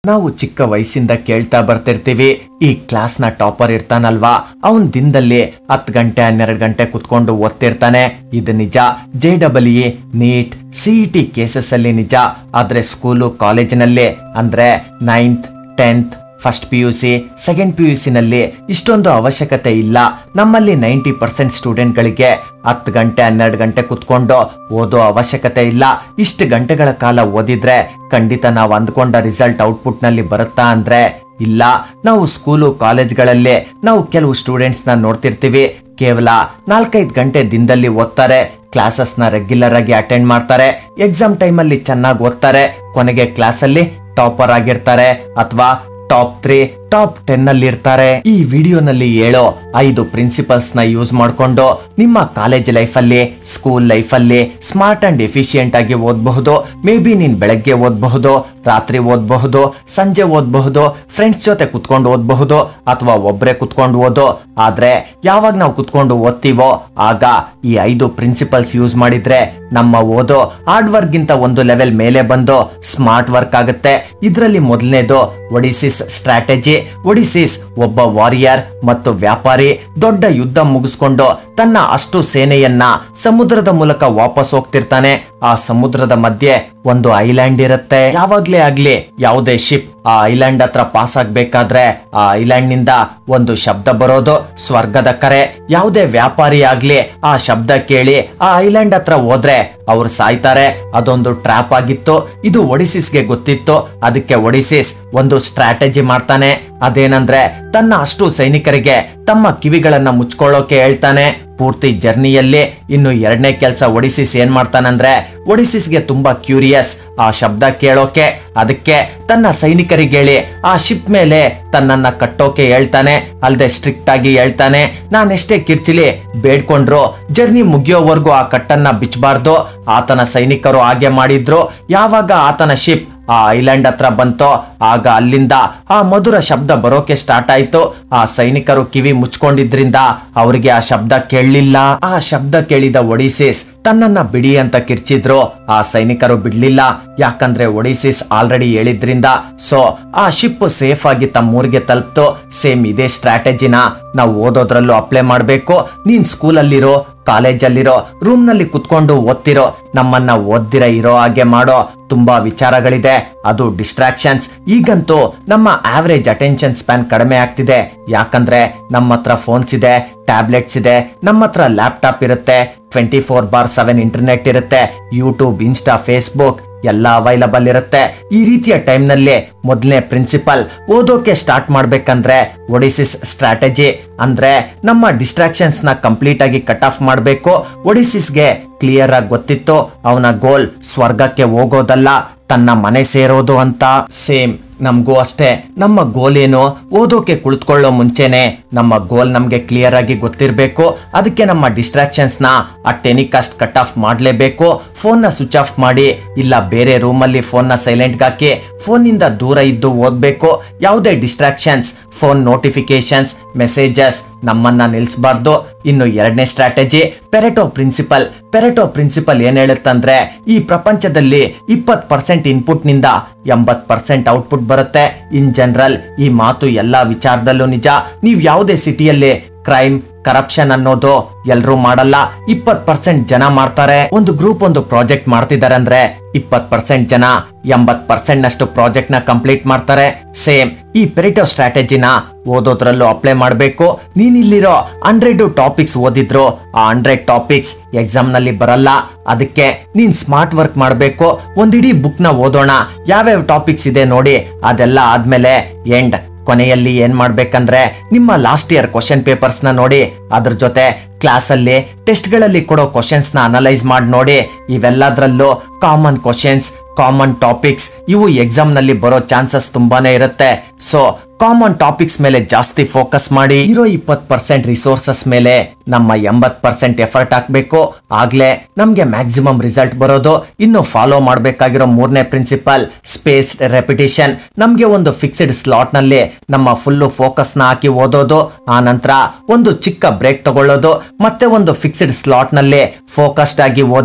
ನಾವು ಚಿಕ್ಕ ವಯಸ್ಸಿಂದ ಕೇಳ್ತಾ ಬರ್ತಿರ್ತೀವಿ ಈ ಕ್ಲಾಸ್ನ ಟಾಪರ್ ಇರ್ತಾನಲ್ವಾ ಅವನ್ ದಿನದಲ್ಲಿ ಹತ್ತು ಗಂಟೆ ಹನ್ನೆರಡು ಗಂಟೆ ಕುತ್ಕೊಂಡು ಓದ್ತಿರ್ತಾನೆ ಇದು ನಿಜ J double E NEET CET cases ಅಲ್ಲಿ ನಿಜ ಆದ್ರೆ ಸ್ಕೂಲು ಕಾಲೇಜಿನಲ್ಲಿ ಅಂದ್ರೆ ninth tenth first P U C second P U ಸಿನಲ್ಲಿ ಇಷ್ಟೊಂದು ಅವಶ್ಯಕತೆ ಇಲ್ಲ ನಮ್ಮಲ್ಲಿ ನೈಂಟಿ ಪರ್ಸೆಂಟ್ ಸ್ಟೂಡೆಂಟ್ಗಳಿಗೆ ಹತ್ತು ಗಂಟೆ ಹನ್ನೆರಡು ಗಂಟೆ ಕುತ್ಕೊಂಡು ಓದೋ ಅವಶ್ಯಕತೆ ಇಲ್ಲ ಇಷ್ಟು ಗಂಟೆಗಳ ಕಾಲ ಓದಿದ್ರೆ ಖಂಡಿತ ನಾವು ಅಂದ್ಕೊಂಡ ರಿಸಲ್ಟ್ ಔಟ್ಪುಟ್ನಲ್ಲಿ ಬರುತ್ತಾ ಅಂದ್ರೆ ಇಲ್ಲ ನಾವು ಸ್ಕೂಲು ಕಾಲೇಜ್ಗಳಲ್ಲಿ ನಾವು ಕೆಲವು ಸ್ಟೂಡೆಂಟ್ಸ್ನ ನೋಡ್ತಿರ್ತೀವಿ ಕೇವಲ ನಾಲ್ಕೈದು ಗಂಟೆ ದಿನದಲ್ಲಿ ಓದ್ತಾರೆ ಕ್ಲಾಸಸ್ನ ರೆಗ್ಯುಲರ್ ಆಗಿ ಅಟೆಂಡ್ ಮಾಡ್ತಾರೆ ಎಕ್ಸಾಮ್ ಟೈಮಲ್ಲಿ ಚೆನ್ನಾಗಿ ಓದ್ತಾರೆ ಕೊನೆಗೆ ಕ್ಲಾಸಲ್ಲಿ ಟಾಪರ್ ಆಗಿರ್ತಾರೆ ಅಥವಾ ಟಾಪ್ ತ್ರೀ ಟಾಪ್ ಟೆನ್ ಅಲ್ಲಿ ಇರ್ತಾರೆ ಈ ವಿಡಿಯೋನಲ್ಲಿ ಹೇಳೋ ಐದು ಪ್ರಿನ್ಸಿಪಲ್ಸ್ ನ ಯೂಸ್ ಮಾಡ್ಕೊಂಡು ನಿಮ್ಮ ಕಾಲೇಜ್ ಲೈಫ್ ಅಲ್ಲಿ ಸ್ಕೂಲ್ ಲೈಫ್ ಅಲ್ಲಿ ಸ್ಮಾರ್ಟ್ ಅಂಡ್ ಎಫಿಷಿಯಂಟ್ ಆಗಿ ಓದಬಹುದು ಮೇ ಬಿ ನೀನ್ ಬೆಳಗ್ಗೆ ಓದಬಹುದು ರಾತ್ರಿ ಓದಬಹುದು ಸಂಜೆ ಓದಬಹುದು ಫ್ರೆಂಡ್ಸ್ ಜೊತೆ ಕುತ್ಕೊಂಡು ಓದಬಹುದು ಅಥವಾ ಒಬ್ರೆ ಕುತ್ಕೊಂಡು ಓದೋ ಆದ್ರೆ ಯಾವಾಗ ನಾವು ಕುತ್ಕೊಂಡು ಓದ್ತೀವೋ ಆಗ ಈ ಐದು ಪ್ರಿನ್ಸಿಪಲ್ಸ್ ಯೂಸ್ ಮಾಡಿದ್ರೆ ನಮ್ಮ ಓದೋ ಹಾರ್ಡ್ ವರ್ಕ್ ಗಿಂತ ಒಂದು ಲೆವೆಲ್ ಮೇಲೆ ಬಂದು ಸ್ಮಾರ್ಟ್ ವರ್ಕ್ ಆಗುತ್ತೆ ಇದರಲ್ಲಿ ಮೊದಲನೇದು ಒಡಿಸಿಸ್ ಸ್ಟ್ರಾಟಜಿ ಒಡಿಸಿಸ್ ಒಬ್ಬ ವಾರಿಯರ್ ಮತ್ತು ವ್ಯಾಪಾರಿ ದೊಡ್ಡ ಯುದ್ಧ ಮುಗಿಸ್ಕೊಂಡು ತನ್ನ ಅಷ್ಟು ಸೇನೆಯನ್ನ ಸಮುದ್ರದ ಮೂಲಕ ವಾಪಸ್ ಹೋಗ್ತಿರ್ತಾನೆ ಆ ಸಮುದ್ರದ ಮಧ್ಯೆ ಒಂದು ಐಲ್ಯಾಂಡ್ ಇರುತ್ತೆ ಯಾವಾಗ್ಲೇ ಆಗ್ಲಿ ಯಾವುದೇ ಶಿಪ್ ಆ ಐಲ್ಯಾಂಡ್ ಹತ್ರ ಪಾಸ್ ಆಗ್ಬೇಕಾದ್ರೆ ಆ ಐಲ್ಯಾಂಡ್ ನಿಂದ ಒಂದು ಶಬ್ದ ಬರೋದು ಸ್ವರ್ಗದ ಕರೆ ಯಾವುದೇ ವ್ಯಾಪಾರಿ ಆಗ್ಲಿ ಆ ಶಬ್ದ ಕೇಳಿ ಆ ಐಲ್ಯಾಂಡ್ ಹತ್ರ ಹೋದ್ರೆ ಅವ್ರು ಸಾಯ್ತಾರೆ ಅದೊಂದು ಟ್ರ್ಯಾಪ್ ಆಗಿತ್ತು ಇದು ಒಡಿಸಿಸ್ಗೆ ಗೊತ್ತಿತ್ತು ಅದಕ್ಕೆ ಒಡಿಸಿಸ್ ಒಂದು ಸ್ಟ್ರಾಟಜಿ ಮಾಡ್ತಾನೆ ಅದೇನಂದ್ರೆ ತನ್ನ ಅಷ್ಟು ಸೈನಿಕರಿಗೆ ತಮ್ಮ ಕಿವಿಗಳನ್ನ ಮುಚ್ಕೊಳ್ಳೋಕೆ ಹೇಳ್ತಾನೆ ಪೂರ್ತಿ ಜರ್ನಿಯಲ್ಲಿ ಇನ್ನು ಎರಡನೇ ಕೆಲಸ ಒಡಿಸಿಸ್ ಏನ್ ಮಾಡ್ತಾನಂದ್ರೆ ಒಡಿಸಿಸ್ಗೆ ತುಂಬಾ ಕ್ಯೂರಿಯಸ್ ಆ ಶಬ್ದ ಕೇಳೋಕೆ ಅದಕ್ಕೆ ತನ್ನ ಸೈನಿಕರಿಗೆ ಹೇಳಿ ಆ ಶಿಪ್ ಮೇಲೆ ತನ್ನನ್ನ ಕಟ್ಟೋಕೆ ಹೇಳ್ತಾನೆ ಅಲ್ದೆ ಸ್ಟ್ರಿಕ್ಟ್ ಆಗಿ ಹೇಳ್ತಾನೆ ನಾನೆಷ್ಟೇ ಕಿರ್ಚಿಲಿ ಬೇಡ್ಕೊಂಡ್ರು ಜರ್ನಿ ಮುಗಿಯೋವರೆಗೂ ಆ ಕಟ್ಟನ್ನ ಬಿಚ್ಚಬಾರ್ದು ಆತನ ಸೈನಿಕರು ಹಾಗೆ ಮಾಡಿದ್ರು ಯಾವಾಗ ಆತನ ಶಿಪ್ ಆ ಐಲ್ಯಾಂಡ್ ಹತ್ರ ಬಂತೋ ಆಗ ಅಲ್ಲಿಂದ ಆ ಮಧುರ ಶಬ್ದ ಬರೋಕೆ ಸ್ಟಾರ್ಟ್ ಆಯ್ತು ಆ ಸೈನಿಕರು ಕಿವಿ ಮುಚ್ಕೊಂಡಿದ್ರಿಂದ ಅವರಿಗೆ ಆ ಶಬ್ದ ಕೇಳಲಿಲ್ಲ ಆ ಶಬ್ದ ಕೇಳಿದ ಒಡಿಸಿಸ್ ತನ್ನನ್ನ ಬಿಡಿ ಅಂತ ಕಿರ್ಚಿದ್ರು ಆ ಸೈನಿಕರು ಬಿಡ್ಲಿಲ್ಲ ಯಾಕಂದ್ರೆ ಒಡಿಸಿಸ್ ಆಲ್ರೆಡಿ ಹೇಳಿದ್ರಿಂದ ಸೊ ಆ ಶಿಪ್ ಸೇಫ್ ಆಗಿ ತಮ್ಮೂರಿಗೆ ತಲುಪ್ತು ಸೇಮ್ ಇದೇ ಸ್ಟ್ರಾಟಜಿನ ನಾವು ಓದೋದ್ರಲ್ಲೂ ಅಪ್ಲೈ ಮಾಡ್ಬೇಕು ನೀನ್ ಸ್ಕೂಲಲ್ಲಿರೋ ಕಾಲೇಜಲ್ಲಿರೋ ರೂಮ್ ನಲ್ಲಿ ಕುತ್ಕೊಂಡು ಓದ್ತಿರೋ ನಮ್ಮನ್ನ ಓದ್ದಿರ ಇರೋ ಹಾಗೆ ಮಾಡೋ ತುಂಬಾ ವಿಚಾರಗಳಿದೆ ಅದು ಡಿಸ್ಟ್ರಾಕ್ಷನ್ಸ್ ಈಗಂತೂ ನಮ್ಮ ಆವರೇಜ್ ಅಟೆನ್ಷನ್ ಸ್ಪ್ಯಾನ್ ಕಡಿಮೆ ಆಗ್ತಿದೆ ಯಾಕಂದ್ರೆ ನಮ್ಮ ಹತ್ರ ಫೋನ್ಸ್ ಇದೆ ಟ್ಯಾಬ್ಲೆಟ್ಸ್ ಇದೆ ನಮ್ಮ ಹತ್ರ ಲ್ಯಾಪ್ಟಾಪ್ ಇರುತ್ತೆ twenty four bar seven internet ಇರುತ್ತೆ ಯೂಟ್ಯೂಬ್ ಇನ್ಸ್ಟಾ ಫೇಸ್ಬುಕ್ ಎಲ್ಲ ಅವೈಲಬಲ್ ಇರುತ್ತೆ ಈ ರೀತಿಯ ಟೈಮ್ನಲ್ಲಿ ಮೊದಲನೇ ಪ್ರಿನ್ಸಿಪಲ್ ಓದೋಕೆ ಸ್ಟಾರ್ಟ್ ಮಾಡ್ಬೇಕಂದ್ರೆ ಒಡಿಸಿಸ್ ಸ್ಟ್ರಾಟಜಿ ಅಂದ್ರೆ ನಮ್ಮ ಡಿಸ್ಟ್ರಾಕ್ಷನ್ಸ್ ನ ಕಂಪ್ಲೀಟ್ ಆಗಿ ಕಟ್ ಆಫ್ ಮಾಡಬೇಕು ಒಡಿಸಿಸ್ಗೆ ಕ್ಲಿಯರ್ ಆಗಿ ಗೊತ್ತಿತ್ತು ಅವನ ಗೋಲ್ ಸ್ವರ್ಗಕ್ಕೆ ಹೋಗೋದಲ್ಲ ತನ್ನ ಮನೆ ಸೇರೋದು ಅಂತ ಸೇಮ್ ನಮಗೂ ಅಷ್ಟೇ ನಮ್ಮ ಗೋಲ್ ಏನು ಓದೋಕೆ ಕುಳಿತುಕೊಳ್ಳೋ ಮುಂಚೆನೆ ನಮ್ಮ ಗೋಲ್ ನಮಗೆ ಕ್ಲಿಯರ್ ಆಗಿ ಗೊತ್ತಿರಬೇಕು ಅದಕ್ಕೆ ನಮ್ಮ ಡಿಸ್ಟ್ರಾಕ್ಷನ್ಸ್ ನ ಆ ಟೆನಿಕಾಸ್ಟ್ ಕಟ್ ಆಫ್ ಮಾಡಲೇಬೇಕು ಫೋನ್ ನ ಸ್ವಿಚ್ ಆಫ್ ಮಾಡಿ ಇಲ್ಲ ಬೇರೆ ರೂಮಲ್ಲಿ ಫೋನ್ ನ ಸೈಲೆಂಟ್ ಹಾಕಿ ಫೋನ್ ನಿಂದ ದೂರ ಇದ್ದು ಓದ್ಬೇಕು ಯಾವುದೇ ಡಿಸ್ಟ್ರಾಕ್ಷನ್ಸ್ ಫೋನ್ ನೋಟಿಫಿಕೇಶನ್ಸ್ ಮೆಸೇಜಸ್ ನಮ್ಮನ್ನ ನಿಲ್ಸಬಾರ್ದು ಇನ್ನು ಎರಡನೇ strategy Pareto principle Pareto principle ಏನ್ ಹೇಳುತ್ತಂದ್ರೆ ಈ ಪ್ರಪಂಚದಲ್ಲಿ ಇಪ್ಪತ್ ಪರ್ಸೆಂಟ್ ಇನ್ಪುಟ್ ನಿಂದ ಎಂಬತ್ ಪರ್ಸೆಂಟ್ ಔಟ್ಪುಟ್ ಬರುತ್ತೆ ಇನ್ ಜನರಲ್ ಈ ಮಾತು ಎಲ್ಲಾ ವಿಚಾರದಲ್ಲೂ ನಿಜ ನೀವ್ ಯಾವುದೇ ಸಿಟಿಯಲ್ಲಿ ಕ್ರೈಮ್ ಕರಪ್ಷನ್ ಅನ್ನೋದು ಎಲ್ರೂ ಮಾಡಲ್ಲ ಇಪ್ಪತ್ ಪರ್ಸೆಂಟ್ ಜನ ಮಾಡ್ತಾರೆ ಒಂದು ಗ್ರೂಪ್ ಒಂದು ಪ್ರಾಜೆಕ್ಟ್ ಮಾಡ್ತಿದ್ದಾರೆ ಅಂದ್ರೆ ಇಪ್ಪತ್ ಪರ್ಸೆಂಟ್ ಜನ ಎಂಬತ್ ಪರ್ಸೆಂಟ್ ನಷ್ಟು ಪ್ರಾಜೆಕ್ಟ್ ನ ಕಂಪ್ಲೀಟ್ ಮಾಡ್ತಾರೆ ಸೇಮ್ ಈ ಪೆರಿಟೋ ಸ್ಟ್ರಾಟಜಿನ ಓದೋದ್ರಲ್ಲೂ ಅಪ್ಲೈ ಮಾಡಬೇಕು ನೀನ್ ಇಲ್ಲಿರೋ ಹಂಡ್ರೆಡ್ ಟಾಪಿಕ್ಸ್ ಓದಿದ್ರು ಆ ಹಂಡ್ರೆಡ್ ಟಾಪಿಕ್ಸ್ ಎಕ್ಸಾಮ್ ನಲ್ಲಿ ಬರಲ್ಲ ಅದಕ್ಕೆ ನೀನ್ ಸ್ಮಾರ್ಟ್ ವರ್ಕ್ ಮಾಡಬೇಕು ಒಂದಿಡೀ ಬುಕ್ ನ ಓದೋಣ ಯಾವ್ಯಾವ ಟಾಪಿಕ್ಸ್ ಇದೆ ನೋಡಿ ಅದೆಲ್ಲ ಆದ್ಮೇಲೆ ಎಂಡ್ ಕೊನೆಯಲ್ಲಿ ಏನ್ ಮಾಡ್ಬೇಕಂದ್ರೆ ನಿಮ್ಮ ಲಾಸ್ಟ್ ಇಯರ್ ಕ್ವಶನ್ ಪೇಪರ್ಸ್ ನ ನೋಡಿ ಅದ್ರ ಜೊತೆ ಕ್ಲಾಸ್ ಅಲ್ಲಿ ಟೆಸ್ಟ್ ಗಳಲ್ಲಿ ಕೊಡೋ ಕ್ವಶನ್ಸ್ ನ ಅನಲೈಸ್ ಮಾಡಿ ನೋಡಿ ಇವೆಲ್ಲದ್ರಲ್ಲೂ ಕಾಮನ್ ಕ್ವಶನ್ಸ್ ಕಾಮನ್ ಟಾಪಿಕ್ಸ್ ಇವು ಎಕ್ಸಾಮ್ ನಲ್ಲಿ ಬರೋ ಚಾನ್ಸಸ್ ತುಂಬಾನೇ ಇರುತ್ತೆ ಸೊ ಕಾಮನ್ ಟಾಪಿಕ್ಸ್ ಮೇಲೆ ಜಾಸ್ತಿ ಫೋಕಸ್ ಮಾಡಿ ಇರೋ ಇಪ್ಪತ್ ಪರ್ಸೆಂಟ್ ರಿಸೋರ್ಸಸ್ ಮೇಲೆ ನಮ್ಮ ಎಂಬತ್ ಪರ್ಸೆಂಟ್ ಎಫರ್ಟ್ ಹಾಕ್ಬೇಕು ಆಗ್ಲೇ ನಮ್ಗೆ ಮ್ಯಾಕ್ಸಿಮಮ್ ರಿಸಲ್ಟ್ ಬರೋದು ಇನ್ನು ಫಾಲೋ ಮಾಡ್ಬೇಕಾಗಿರೋ ಮೂರನೇ ಪ್ರಿನ್ಸಿಪಲ್ ಸ್ಪೇಸ್ ರೆಪಿಟೇಷನ್ ನಮ್ಗೆ ಒಂದು ಫಿಕ್ಸ್ಡ್ ಸ್ಲಾಟ್ ನಲ್ಲಿ ನಮ್ಮ ಫುಲ್ಲು ಫೋಕಸ್ ನ ಹಾಕಿ ಓದೋದು ಆ ನಂತರ ಒಂದು ಚಿಕ್ಕ ಬ್ರೇಕ್ ತಗೊಳ್ಳೋದು ಮತ್ತೆ ಒಂದು ಫಿಕ್ಸ್ಡ್ ಸ್ಲಾಟ್ ನಲ್ಲಿ ಫೋಕಸ್ಡ್ ಆಗಿ ಓದಿ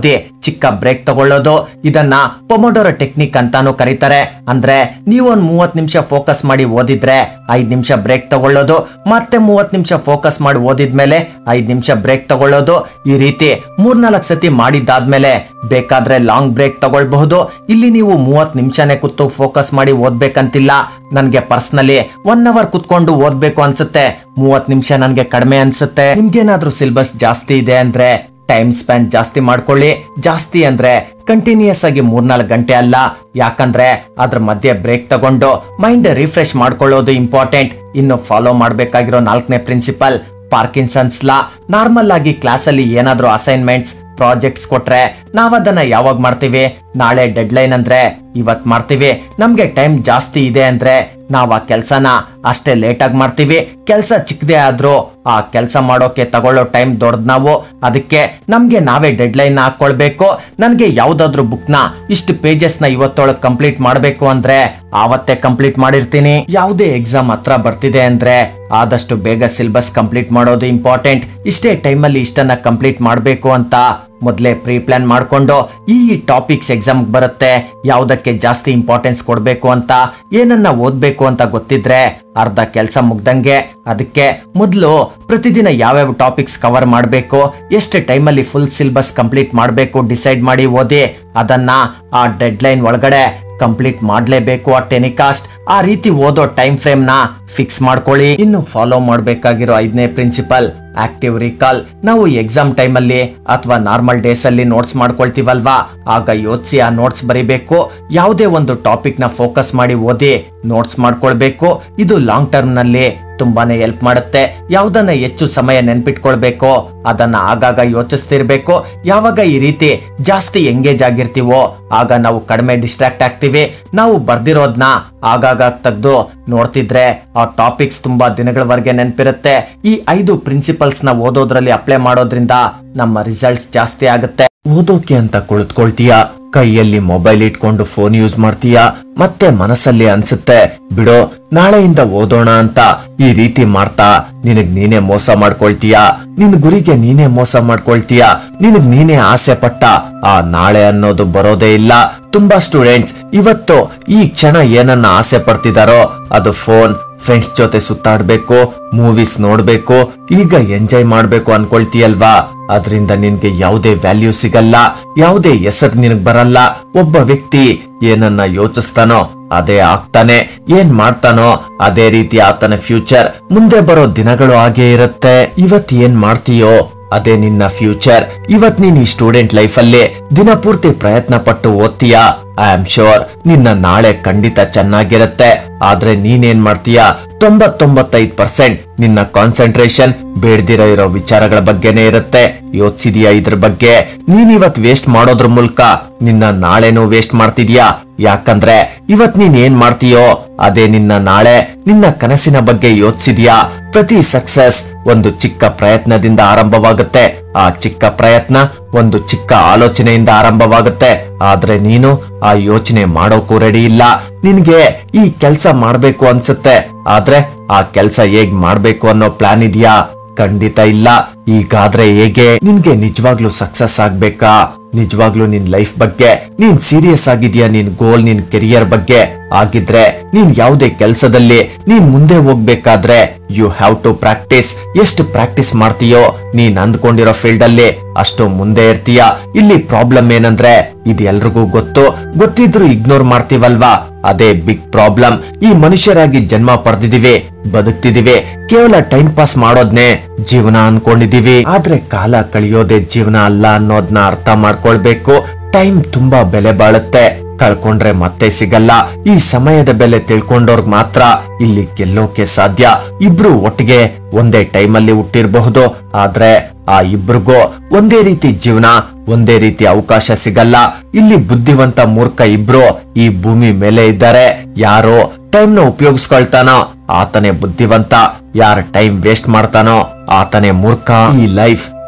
ಚಿಕ್ಕ ಬ್ರೇಕ್ ತಗೊಳ್ಳೋದು ಇದನ್ನ ಪೊಮೊಡೋರೋ ಟೆಕ್ನಿಕ್ ಅಂತಾನು ಕರೀತಾರೆ ಅಂದ್ರೆ ನೀವು ಒಂದ್ ಮೂವತ್ ನಿಮಿಷ ಫೋಕಸ್ ಮಾಡಿ ಓದಿದ್ರೆ ಐದ್ ನಿಮಿಷ ಬ್ರೇಕ್ ತಗೊಳ್ಳೋದು ಮತ್ತೆ ಮೂವತ್ ನಿಮಿಷ ಫೋಕಸ್ ಮಾಡಿ ಓದಿದ್ಮೇಲೆ ಐದ್ ನಿಮಿಷ ಬ್ರೇಕ್ ತಗೊಳ್ಳೋದು ಈ ರೀತಿ ಮೂರ್ನಾಲ್ಕು ಸತಿ ಮಾಡಿದ್ದಾದ್ಮೇಲೆ ಬೇಕಾದ್ರೆ ಲಾಂಗ್ ಬ್ರೇಕ್ ತಗೊಳ್ಬಹುದು ಇಲ್ಲಿ ನೀವು ಮೂವತ್ ನಿಮಿಷನೇ ಕೂತು ಫೋಕಸ್ ಮಾಡಿ ಓದ್ಬೇಕಂತಿಲ್ಲ ನನ್ಗೆ ಪರ್ಸನಲಿ ಒನ್ ಅವರ್ ಕುತ್ಕೊಂಡು ಓದ್ಬೇಕು ಅನ್ಸುತ್ತೆ ಮೂವತ್ ನಿಮಿಷ ನನ್ಗೆ ಕಡಿಮೆ ಅನ್ಸುತ್ತೆ ನಿಮ್ಗೇನಾದ್ರೂ ಸಿಲೆಬಸ್ ಜಾಸ್ತಿ ಇದೆ ಅಂದ್ರೆ ಟೈಮ್ ಸ್ಪೆಂಡ್ ಜಾಸ್ತಿ ಮಾಡ್ಕೊಳ್ಳಿ ಜಾಸ್ತಿ ಅಂದ್ರೆ ಕಂಟಿನ್ಯೂಸ್ ಆಗಿ ಮೂರ್ನಾಲ್ಕು ಗಂಟೆ ಅಲ್ಲ ಯಾಕಂದ್ರೆ ಅದ್ರ ಮಧ್ಯೆ ಬ್ರೇಕ್ ತಗೊಂಡು ಮೈಂಡ್ ರಿಫ್ರೆಶ್ ಮಾಡ್ಕೊಳ್ಳೋದು ಇಂಪಾರ್ಟೆಂಟ್ ಇನ್ನು ಫಾಲೋ ಮಾಡ್ಬೇಕಾಗಿರೋ ನಾಲ್ಕನೇ ಪ್ರಿನ್ಸಿಪಲ್ ಪಾರ್ಕಿನ್ಸನ್ಸ್ ಲಾ ನಾರ್ಮಲ್ ಆಗಿ ಕ್ಲಾಸಲ್ಲಿ ಏನಾದ್ರೂ ಅಸೈನ್ಮೆಂಟ್ಸ್ ಪ್ರಾಜೆಕ್ಟ್ಸ್ ಕೊಟ್ರೆ ನಾವ್ ಅದನ್ನ ಯಾವಾಗ ಮಾಡ್ತೀವಿ ನಾಳೆ ಡೆಡ್ಲೈನ್ ಅಂದ್ರೆ ಇವತ್ ಮಾಡ್ತೀವಿ ನಮ್ಗೆ ಟೈಮ್ ಜಾಸ್ತಿ ಇದೆ ಅಂದ್ರೆ ನಾವ್ ಆ ಕೆಲ್ಸನ ಅಷ್ಟೇ ಲೇಟ್ ಆಗಿ ಮಾಡ್ತೀವಿ ಕೆಲ್ಸ ಚಿಕ್ಕದೇ ಆದ್ರೂ ಆ ಕೆಲ್ಸ ಮಾಡೋಕೆ ತಗೊಳ್ಳೋ ಟೈಮ್ ದೊಡ್ಡದ್ ನಾವು ಅದಕ್ಕೆ ನಮ್ಗೆ ನಾವೇ ಡೆಡ್ಲೈನ್ ಹಾಕೊಳ್ಬೇಕು ನನ್ಗೆ ಯಾವ್ದಾದ್ರು ಬುಕ್ ನ ಇಷ್ಟು ಪೇಜಸ್ ನ ಇವತ್ತೊಳಗ್ ಕಂಪ್ಲೀಟ್ ಮಾಡ್ಬೇಕು ಅಂದ್ರೆ ಆವತ್ತೇ ಕಂಪ್ಲೀಟ್ ಮಾಡಿರ್ತೀನಿ ಯಾವುದೇ ಎಕ್ಸಾಮ್ ಹತ್ರ ಬರ್ತಿದೆ ಅಂದ್ರೆ ಆದಷ್ಟು ಬೇಗ ಸಿಲೆಬಸ್ ಕಂಪ್ಲೀಟ್ ಮಾಡೋದು ಇಂಪಾರ್ಟೆಂಟ್ ಇಷ್ಟೇ ಟೈಮಲ್ಲಿ ಇಷ್ಟನ್ನ ಕಂಪ್ಲೀಟ್ ಮಾಡಬೇಕು ಅಂತ ಮೊದಲೇ ಪ್ರೀ ಪ್ಲಾನ್ ಮಾಡ್ಕೊಂಡು ಈ ಟಾಪಿಕ್ಸ್ ಎಕ್ಸಾಮ್ ಬರುತ್ತೆ ಯಾವ್ದಕ್ಕೆ ಜಾಸ್ತಿ ಇಂಪಾರ್ಟೆನ್ಸ್ ಕೊಡ್ಬೇಕು ಅಂತ ಏನನ್ನ ಓದ್ಬೇಕು ಅಂತ ಗೊತ್ತಿದ್ರೆ ಅರ್ಧ ಕೆಲಸ ಮುಗ್ದಂಗೆ ಅದಕ್ಕೆ ಮೊದಲು ಪ್ರತಿದಿನ ಯಾವ್ಯಾವ ಟಾಪಿಕ್ಸ್ ಕವರ್ ಮಾಡಬೇಕು ಎಷ್ಟು ಟೈಮಲ್ಲಿ ಫುಲ್ ಸಿಲೆಬಸ್ ಕಂಪ್ಲೀಟ್ ಮಾಡಬೇಕು ಡಿಸೈಡ್ ಮಾಡಿ ಓದಿ ಅದನ್ನ ಆ ಡೆಡ್ಲೈನ್ ಒಳಗಡೆ ಕಂಪ್ಲೀಟ್ ಮಾಡಲೇಬೇಕು ಆ ಟೆನಿಕಾಸ್ಟ್ ಆ ರೀತಿ ಓದೋ ಟೈಮ್ ಫ್ರೇಮ್ ನ ಫಿಕ್ಸ್ ಮಾಡ್ಕೊಳ್ಳಿ ಇನ್ನು ಫಾಲೋ ಮಾಡಬೇಕಾಗಿರೋ ಐದನೇ ಪ್ರಿನ್ಸಿಪಲ್ ಆಕ್ಟಿವ್ ರಿಕಾಲ್ ನಾವು ಎಕ್ಸಾಮ್ ಟೈಮ್ ಅಲ್ಲಿ ಅಥವಾ ನಾರ್ಮಲ್ ಡೇಸ್ ಅಲ್ಲಿ ನೋಟ್ಸ್ ಮಾಡ್ಕೊಳ್ತೀವಲ್ವಾ ಆಗ ಯೋಚಿಸಿ ಆ ನೋಟ್ಸ್ ಬರಿಬೇಕು ಯಾವುದೇ ಒಂದು ಟಾಪಿಕ್ ನ ಫೋಕಸ್ ಮಾಡಿ ಓದಿ ನೋಟ್ಸ್ ಮಾಡ್ಕೊಳ್ಬೇಕು ಇದು ಲಾಂಗ್ ಟರ್ಮ್ ನಲ್ಲಿ ತುಂಬಾನೇ ಹೆಲ್ಪ್ ಮಾಡುತ್ತೆ ಯಾವ್ದನ್ನ ಹೆಚ್ಚು ಸಮಯ ನೆನ್ಪಿಟ್ಕೊಳ್ಬೇಕು ಅದನ್ನ ಆಗಾಗ ಯೋಚಿಸ್ತಿರ್ಬೇಕು ಯಾವಾಗ ಈ ರೀತಿ ಜಾಸ್ತಿ ಎಂಗೇಜ್ ಆಗಿರ್ತೀವೋ ಆಗ ನಾವು ಕಡಿಮೆ ಡಿಸ್ಟ್ರಾಕ್ಟ್ ಆಗ್ತೀವಿ ನಾವು ಬರ್ದಿರೋದ್ನ ಆಗಾಗ ತೆಗ್ದು ನೋಡ್ತಿದ್ರೆ ಆ ಟಾಪಿಕ್ಸ್ ತುಂಬಾ ದಿನಗಳವರೆಗೆ ನೆನಪಿರುತ್ತೆ ಈ ಐದು ಪ್ರಿನ್ಸಿಪಲ್ಸ್ ನ ಓದೋದ್ರಲ್ಲಿ ಅಪ್ಲೈ ಮಾಡೋದ್ರಿಂದ ನಮ್ಮ ರಿಸಲ್ಟ್ಸ್ ಜಾಸ್ತಿ ಆಗುತ್ತೆ ಓದೋಕೆ ಅಂತ ಕುಳಿತುಕೊಳ್ತೀಯ ಕೈಯಲ್ಲಿ ಮೊಬೈಲ್ ಇಟ್ಕೊಂಡು ಫೋನ್ ಯೂಸ್ ಮಾಡ್ತೀಯ ಮತ್ತೆ ಮನಸ್ಸಲ್ಲಿ ಅನ್ಸುತ್ತೆ ಬಿಡೋ ನಾಳೆಯಿಂದ ಓದೋಣ ಅಂತ ಈ ರೀತಿ ಮಾಡ್ತಾ ನಿನಗ್ ನೀನೇ ಮೋಸ ಮಾಡ್ಕೊಳ್ತೀಯ ನಿನ್ ಗುರಿಗೆ ನೀನೇ ಮೋಸ ಮಾಡ್ಕೊಳ್ತೀಯ ನಿನಗ್ ನೀನೇ ಆಸೆ ಪಟ್ಟ ಆ ನಾಳೆ ಅನ್ನೋದು ಬರೋದೇ ಇಲ್ಲ ತುಂಬಾ ಸ್ಟೂಡೆಂಟ್ಸ್ ಇವತ್ತು ಈ ಕ್ಷಣ ಏನನ್ನ ಆಸೆ ಪಡ್ತಿದಾರೋ ಅದು ಫೋನ್ ಫ್ರೆಂಡ್ಸ್ ಜೊತೆ ಸುತ್ತಾಡ್ಬೇಕು ಮೂವೀಸ್ ನೋಡ್ಬೇಕು ಈಗ ಎಂಜಾಯ್ ಮಾಡ್ಬೇಕು ಅನ್ಕೊಳ್ತೀಯಲ್ವಾ ಅದರಿಂದ ನಿನ್ಗೆ ಯಾವುದೇ ವ್ಯಾಲ್ಯೂ ಸಿಗಲ್ಲ ಯಾವುದೇ ಹೆಸರು ನಿನಗ್ ಬರಲ್ಲ ಒಬ್ಬ ವ್ಯಕ್ತಿ ಏನನ್ನ ಯೋಚಿಸ್ತಾನೋ ಅದೇ ಆಗ್ತಾನೆ ಏನ್ ಮಾಡ್ತಾನೋ ಅದೇ ರೀತಿ ಆತನ ಫ್ಯೂಚರ್ ಮುಂದೆ ಬರೋ ದಿನಗಳು ಹಾಗೆ ಇರುತ್ತೆ ಇವತ್ ಏನ್ ಮಾಡ್ತೀಯೋ ಅದೇ ನಿನ್ನ ಫ್ಯೂಚರ್ ಇವತ್ ನೀನ್ ಈ ಸ್ಟೂಡೆಂಟ್ ಲೈಫ್ ಅಲ್ಲಿ ದಿನಪೂರ್ತಿ ಪ್ರಯತ್ನ ಪಟ್ಟು ಓದ್ತೀಯಾ ಐ ಆಮ್ ಶೋರ್ ನಿನ್ನ ನಾಳೆ ಖಂಡಿತ ಚೆನ್ನಾಗಿರುತ್ತೆ ಆದ್ರೆ ನೀನೇನ್ ಮಾಡ್ತೀಯಾ ತೊಂಬತ್ತೊಂಬತ್ತೈದು ಪರ್ಸೆಂಟ್ ನಿನ್ನ ಕಾನ್ಸಂಟ್ರೇಷನ್ ಬೇಡ್ದಿರೋ ಇರೋ ವಿಚಾರಗಳ ಬಗ್ಗೆನೇ ಇರುತ್ತೆ ಯೋಚಿಸಿದ್ಯಾ ಇದ್ರ ಬಗ್ಗೆ ನೀನ್ ಇವತ್ ವೇಸ್ಟ್ ಮಾಡೋದ್ರ ಮೂಲಕ ನಿನ್ನ ನಾಳೆನೂ ವೇಸ್ಟ್ ಮಾಡ್ತಿದ್ಯಾ ಯಾಕಂದ್ರೆ ಇವತ್ ನೀನ್ ಏನ್ ಮಾಡ್ತೀಯೋ ಅದೇ ನಿನ್ನ ನಾಳೆ ನಿನ್ನ ಕನಸಿನ ಬಗ್ಗೆ ಯೋಚಿಸಿದ್ಯಾ ಪ್ರತಿ ಸಕ್ಸಸ್ ಒಂದು ಚಿಕ್ಕ ಪ್ರಯತ್ನದಿಂದ ಆರಂಭವಾಗುತ್ತೆ ಆ ಚಿಕ್ಕ ಪ್ರಯತ್ನ ಒಂದು ಚಿಕ್ಕ ಆಲೋಚನೆಯಿಂದ ಆರಂಭವಾಗುತ್ತೆ ಆದ್ರೆ ನೀನು ಆ ಯೋಚನೆ ಮಾಡೋಕ್ಕೂ ರೆಡಿ ಇಲ್ಲ ನಿನ್ಗೆ ಈ ಕೆಲ್ಸ ಮಾಡ್ಬೇಕು ಅನ್ಸುತ್ತೆ ಆದ್ರೆ ಆ ಕೆಲ್ಸ ಹೇಗ್ ಮಾಡ್ಬೇಕು ಅನ್ನೋ ಪ್ಲಾನ್ ಇದೆಯಾ ಖಂಡಿತ ಇಲ್ಲ ಈಗಾದ್ರೆ ಹೇಗೆ ನಿನ್ಗೆ ನಿಜವಾಗ್ಲೂ ಸಕ್ಸಸ್ ಆಗ್ಬೇಕಾ ನಿಜವಾಗ್ಲೂ ನಿನ್ ಲೈಫ್ ಬಗ್ಗೆ ನೀನ್ ಸೀರಿಯಸ್ ಆಗಿದ್ಯಾ ನಿನ್ ಗೋಲ್ ನಿನ್ ಕೆರಿಯರ್ ಬಗ್ಗೆ ಆಗಿದ್ರೆ ನೀನ್ ಯಾವುದೇ ಕೆಲಸದಲ್ಲಿ ನೀನ್ ಮುಂದೆ ಹೋಗ್ಬೇಕಾದ್ರೆ ಯು ಹ್ಯಾವ್ ಟು ಪ್ರಾಕ್ಟೀಸ್ ಎಷ್ಟು ಪ್ರಾಕ್ಟೀಸ್ ಮಾಡ್ತೀಯೋ ನೀನ್ ಅಂದ್ಕೊಂಡಿರೋ ಫೀಲ್ಡ್ ಅಲ್ಲಿ ಅಷ್ಟು ಮುಂದೆ ಇರ್ತೀಯ ಇಲ್ಲಿ ಪ್ರಾಬ್ಲಮ್ ಏನಂದ್ರೆ ಇದು ಎಲ್ರಿಗೂ ಗೊತ್ತು ಗೊತ್ತಿದ್ರು ಇಗ್ನೋರ್ ಮಾಡ್ತೀವಲ್ವಾ ಅದೇ ಬಿಗ್ ಪ್ರಾಬ್ಲಮ್ ಈ ಮನುಷ್ಯರಾಗಿ ಜನ್ಮ ಪಡೆದಿದೀವಿ ಬದುಕ್ತಿದೀವಿ ಕೇವಲ ಟೈಮ್ ಪಾಸ್ ಮಾಡೋದ್ನೇ ಜೀವನ ಅನ್ಕೊಂಡಿದೀವಿ ಆದ್ರೆ ಕಾಲ ಕಳಿಯೋದೇ ಜೀವನ ಅಲ್ಲ ಅನ್ನೋದ್ನ ಅರ್ಥ ಮಾಡ್ಕೊಳ್ಬೇಕು ಟೈಮ್ ತುಂಬಾ ಬೆಲೆ ಬಾಳುತ್ತೆ ಕಳ್ಕೊಂಡ್ರೆ ಮತ್ತೆ ಸಿಗಲ್ಲ ಈ ಸಮಯದ ಬೆಲೆ ತಿಳ್ಕೊಂಡವ್ರ್ಗ್ ಮಾತ್ರ ಇಲ್ಲಿ ಗೆಲ್ಲೋಕೆ ಸಾಧ್ಯ ಇಬ್ರು ಒಟ್ಟಿಗೆ ಒಂದೇ ಟೈಮಲ್ಲಿ ಹುಟ್ಟಿರಬಹುದು ಆದ್ರೆ ಆ ಇಬ್ರಿಗೂ ಒಂದೇ ರೀತಿ ಜೀವನ ಒಂದೇ ರೀತಿ ಅವಕಾಶ ಸಿಗಲ್ಲ ಇಲ್ಲಿ ಬುದ್ಧಿವಂತ ಮೂರ್ಖ ಇಬ್ರು ಈ ಭೂಮಿ ಮೇಲೆ ಇದ್ದಾರೆ ಯಾರು ಟೈಮ್ ನ ಉಪಯೋಗಿಸ್ಕೊಳ್ತಾನೋ ಆತನೇ ಬುದ್ಧಿವಂತ ಯಾರ ಟೈಮ್ ವೇಸ್ಟ್ ಮಾಡ್ತಾನೋ ಆತನೇ ಮೂರ್ಖ ಈ ಲೈಫ್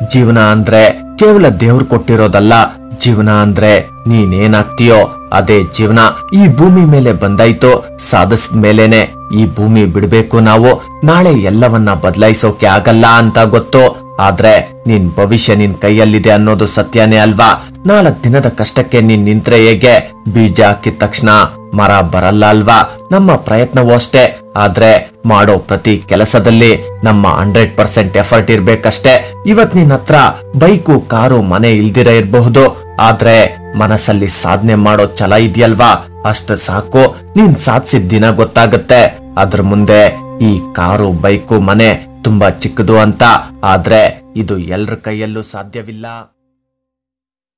ಜೀವನ ಅಂದ್ರೆ ಕೇವಲ ದೇವ್ರು ಕೊಟ್ಟಿರೋದಲ್ಲ ಜೀವನ ಅಂದ್ರೆ ನೀನೇನಾಗ್ತೀಯೋ ಅದೇ ಜೀವನ ಈ ಭೂಮಿ ಮೇಲೆ ಬಂದಾಯ್ತು ಸಾಧಿಸಿದ ಮೇಲೇನೆ ಈ ಭೂಮಿ ಬಿಡ್ಬೇಕು ನಾವು ನಾಳೆ ಎಲ್ಲವನ್ನ ಬದಲಾಯಿಸೋಕೆ ಆಗಲ್ಲ ಅಂತ ಗೊತ್ತು ಆದ್ರೆ ನಿನ್ ಭವಿಷ್ಯ ನಿನ್ ಕೈಯಲ್ಲಿದೆ ಅನ್ನೋದು ಸತ್ಯನೇ ಅಲ್ವಾ ನಾಲ್ಕ್ ದಿನದ ಕಷ್ಟಕ್ಕೆ ನೀನ್ ನಿಂತ್ರೆ ಹೇಗೆ ಬೀಜ ಹಾಕಿದ ತಕ್ಷಣ ಮರ ಬರಲ್ಲ ಅಲ್ವಾ ನಮ್ಮ ಪ್ರಯತ್ನವೂ ಅಷ್ಟೇ ಆದ್ರೆ ಮಾಡೋ ಪ್ರತಿ ಕೆಲಸದಲ್ಲಿ ನಮ್ಮ ಹಂಡ್ರೆಡ್ ಪರ್ಸೆಂಟ್ ಎಫರ್ಟ್ ಇರ್ಬೇಕಷ್ಟೇ ಇವತ್ ನಿನ್ ಹತ್ರ ಬೈಕು ಕಾರು ಮನೆ ಇಲ್ದಿರ ಇರಬಹುದು ಆದ್ರೆ ಮನಸ್ಸಲ್ಲಿ ಸಾಧನೆ ಮಾಡೋ ಛಲ ಇದೆಯಲ್ವಾ ಅಷ್ಟ ಸಾಕು ನೀನ್ ಸಾಧಿಸಿದ ದಿನ ಗೊತ್ತಾಗತ್ತೆ ಅದ್ರ ಮುಂದೆ ಈ ಕಾರು ಬೈಕು ಮನೆ ತುಂಬಾ ಚಿಕ್ಕದು ಅಂತ ಆದ್ರೆ ಇದು ಎಲ್ರ ಕೈಯಲ್ಲೂ ಸಾಧ್ಯವಿಲ್ಲ